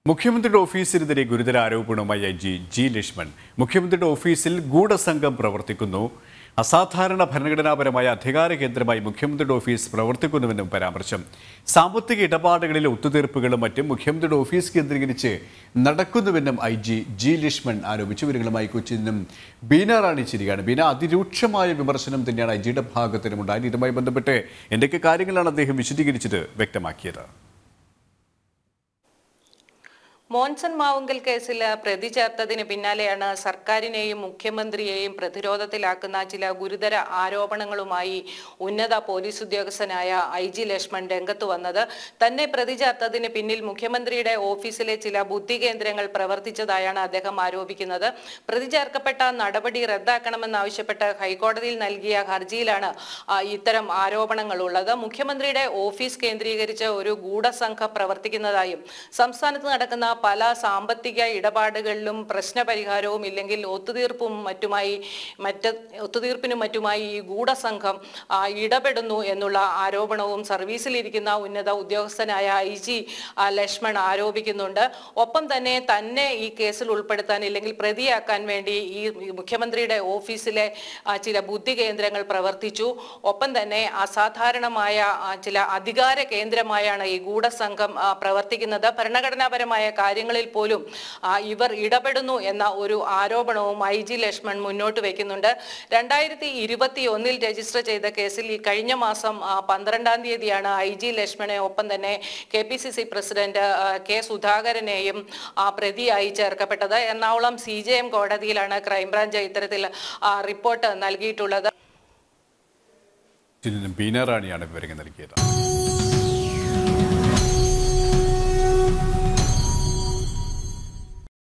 മുഖ്യമന്ത്രിയുടെ ഓഫീസിനെതിരെ ഗുരുതര ആരോപണവുമായി ഐ ജി ജി ലക്ഷ്മൺ മുഖ്യമന്ത്രിയുടെ ഓഫീസിൽ ഗൂഢസംഘം പ്രവർത്തിക്കുന്നു അസാധാരണ ഭരണഘടനാപരമായ അധികാര കേന്ദ്രമായി മുഖ്യമന്ത്രിയുടെ ഓഫീസ് പ്രവർത്തിക്കുന്നുവെന്നും പരാമർശം സാമ്പത്തിക ഇടപാടുകളിലെ ഒത്തുതീർപ്പുകളും മറ്റും മുഖ്യമന്ത്രിയുടെ ഓഫീസ് കേന്ദ്രീകരിച്ച് നടക്കുന്നുവെന്നും ഐ ജി ജി ലക്ഷ്മൺ ആരോപിച്ചു വിവരങ്ങളുമായി കൊച്ചിയിൽ നിന്നും ബീന റാണി ചിരിയാണ് ബീന അതിരൂക്ഷമായ വിമർശനം തന്നെയാണ് ഐ ജിയുടെ ഭാഗത്തിനും ഉണ്ടായത് ഇതുമായി ബന്ധപ്പെട്ട് എന്തൊക്കെ കാര്യങ്ങളാണ് അദ്ദേഹം വിശദീകരിച്ചത് വ്യക്തമാക്കിയത് മോൻസൺ മാവുങ്കൽ കേസിൽ പ്രതി ചേർത്തതിന് പിന്നാലെയാണ് സർക്കാരിനെയും മുഖ്യമന്ത്രിയെയും പ്രതിരോധത്തിലാക്കുന്ന ചില ഗുരുതര ആരോപണങ്ങളുമായി ഉന്നത പോലീസ് ഉദ്യോഗസ്ഥനായ ഐ ജി ലക്ഷ്മൺ രംഗത്ത് വന്നത് തന്നെ പ്രതി ചേർത്തതിന് പിന്നിൽ മുഖ്യമന്ത്രിയുടെ ഓഫീസിലെ ചില ബുദ്ധി കേന്ദ്രങ്ങൾ പ്രവർത്തിച്ചതായാണ് അദ്ദേഹം ആരോപിക്കുന്നത് പ്രതി ചേർക്കപ്പെട്ട നടപടി റദ്ദാക്കണമെന്നാവശ്യപ്പെട്ട് ഹൈക്കോടതിയിൽ നൽകിയ ഹർജിയിലാണ് ആ, ഇത്തരം ആരോപണങ്ങൾ ഉള്ളത് മുഖ്യമന്ത്രിയുടെ ഓഫീസ് കേന്ദ്രീകരിച്ച് ഒരു ഗൂഢസംഘം പ്രവർത്തിക്കുന്നതായും സംസ്ഥാനത്ത് നടക്കുന്ന പല സാമ്പത്തിക ഇടപാടുകളിലും പ്രശ്നപരിഹാരവും ഇല്ലെങ്കിൽ ഒത്തുതീർപ്പും മറ്റുമായി മറ്റ് ഒത്തുതീർപ്പിനും മറ്റുമായി ഈ ഗൂഢസംഘം ആ, ഇടപെടുന്നു എന്നുള്ള ആരോപണവും സർവീസിലിരിക്കുന്ന ഉന്നത ഉദ്യോഗസ്ഥനായ ഐ ജി ലക്ഷ്മൺ ആരോപിക്കുന്നുണ്ട് ഒപ്പം തന്നെ തന്നെ ഈ കേസിൽ ഉൾപ്പെടുത്താൻ ഇല്ലെങ്കിൽ പ്രതിയാക്കാൻ വേണ്ടി ഈ ഈ മുഖ്യമന്ത്രിയുടെ ഓഫീസിലെ ആ, ചില ബുദ്ധി കേന്ദ്രങ്ങൾ പ്രവർത്തിച്ചു ഒപ്പം തന്നെ അസാധാരണമായ ആ, ചില അധികാര കേന്ദ്രമായാണ് ഈ ഗൂഢസംഘം ആ, പ്രവർത്തിക്കുന്നത് ഭരണഘടനാപരമായ കാര്യങ്ങളിൽ പോലും ആ, ഇവർ ഇടപെടുന്നു എന്ന ഒരു ആരോപണവും ഐ ജി ലക്ഷ്മൺ മുന്നോട്ട് വെക്കുന്നുണ്ട് രണ്ടായിരത്തി ഇരുപത്തി ഒന്നിൽ രജിസ്റ്റർ ചെയ്ത കേസിൽ ഈ കഴിഞ്ഞ മാസം ആ, പന്ത്രണ്ടാം തീയതിയാണ് ഐ ജി ലക്ഷ്മണെ ഒപ്പം തന്നെ K P C C president ആ, കെ സുധാകരനെയും ആ, പ്രതിയായി ചേർക്കപ്പെട്ടത് എറണാകുളം സി ജെ എം കോടതിയിലാണ് ക്രൈംബ്രാഞ്ച് ഇത്തരത്തിൽ ആ, റിപ്പോർട്ട് നൽകിയിട്ടുള്ളത് ബീന റാണിയാണ് വിവരങ്ങൾ നൽകിയത്